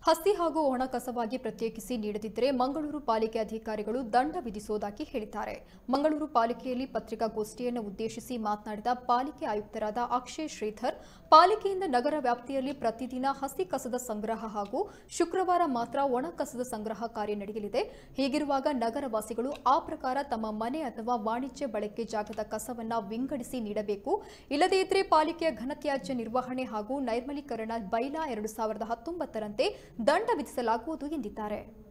ಹಸಿ ಹಾಗೂ ಒಣ ಕಸವಾಗಿ ಪ್ರತ್ಯೇಕಿಸಿ ನೀಡದಿದ್ದರೆ ಮಂಗಳೂರು ಪಾಲಿಕೆ ಅಧಿಕಾರಿಗಳು ದಂಡ ವಿಧಿಸುವುದಾಗಿ ಹೇಳಿದ್ದಾರೆ ಮಂಗಳೂರು ಪಾಲಿಕೆಯಲ್ಲಿ ಪತ್ರಿಕಾಗೋಷ್ಠಿಯನ್ನು ಉದ್ದೇಶಿಸಿ ಮಾತನಾಡಿದ ಪಾಲಿಕೆ ಆಯುಕ್ತರಾದ ಅಕ್ಷಯ್ ಶ್ರೀಧರ್ ಪಾಲಿಕೆಯಿಂದ ನಗರ ವ್ಯಾಪ್ತಿಯಲ್ಲಿ ಪ್ರತಿದಿನ ಹಸಿ ಕಸದ ಸಂಗ್ರಹ ಹಾಗೂ ಶುಕ್ರವಾರ ಮಾತ್ರ ಒಣ ಕಸದ ಸಂಗ್ರಹ ಕಾರ್ಯ ನಡೆಯಲಿದೆ ಹೀಗಿರುವಾಗ ನಗರವಾಸಿಗಳು ಆ ಪ್ರಕಾರ ತಮ್ಮ ಮನೆ ಅಥವಾ ವಾಣಿಜ್ಯ ಬಳಕೆ ಜಾಗದ ಕಸವನ್ನ ವಿಂಗಡಿಸಿ ನೀಡಬೇಕು ಇಲ್ಲದೇ ಇದ್ರೆ ಪಾಲಿಕೆಯ ಘನತ್ಯಾಜ್ಯ ನಿರ್ವಹಣೆ ಹಾಗೂ ನೈರ್ಮಲೀಕರಣ ಬೈಲಾ ಎರಡು ಸಾವಿರದ ಹತ್ತೊಂಬತ್ತರಂತೆ ದಂಡ ವಿಧಿಸಲಾಗುವುದು ಎಂದಿದ್ದಾರೆ